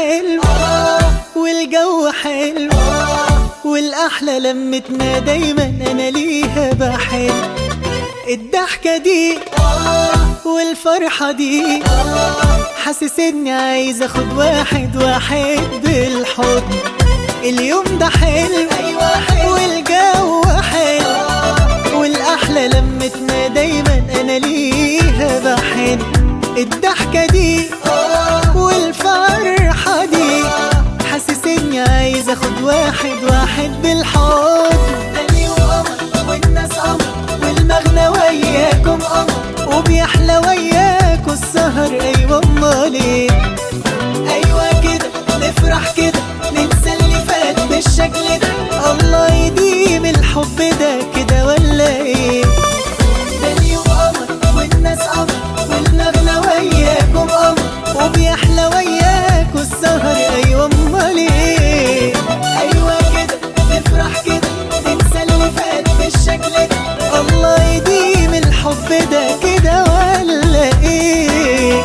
حلو والجو حلو والأحلى لمتنا دايما أنا ليها بحب الضحكة دي والفرحة دي حاسس اني عايز اخد واحد واحد بالحضن اليوم ده حلو ايوه حلو والجو حلو والاحلى لمتنا دايما انا ليها بحن الضحكة دي والفرحة دي حاسس اني عايز اخد واحد واحد بالحضن تاني وقمر والناس قمر والمغنى وياكم قمر وبيحلى وياكوا السهر ايوه امال ايه ايوه كده نفرح كده ننسى اللي فات بالشكل ده الله يديم الحب ده كده ولا ايه ده اليوم قمر والناس قمر والمغنى وياكم قمر وبيحلى وياكوا السهر ايوه امال ايه ايوه كده نفرح كده ننسى اللي فات بالشكل ده الله يديم الحب ده كده ولا ايه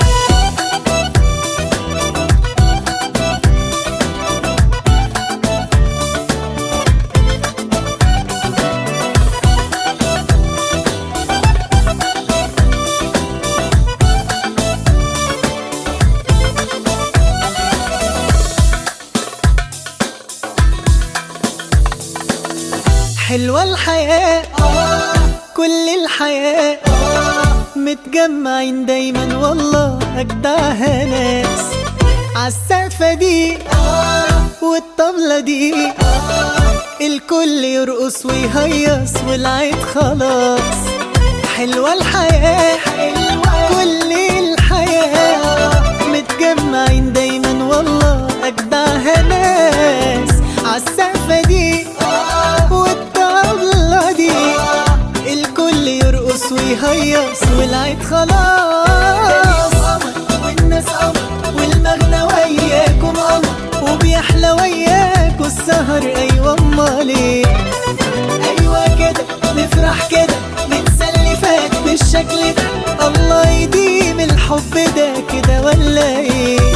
حلوة الحياة كل الحياة متجمعين دايما والله أجدعها ناس عالسقفة دي والطبلة دي الكل يرقص ويهيص والعيد خلاص حلوة الحياة كل الحياة متجمعين دايما والله أجدعها ناس عالسقفة دي والطبلة دي الكل يرقص ويهيص والعيد خلاص والناس قمر والمغنى وياكم قمر وبيحلى وياكوا السهر ايوه امال ايه ايوه كده نفرح كده ننسى اللي فات بالشكل ده الله يديم الحب ده كده ولا ايه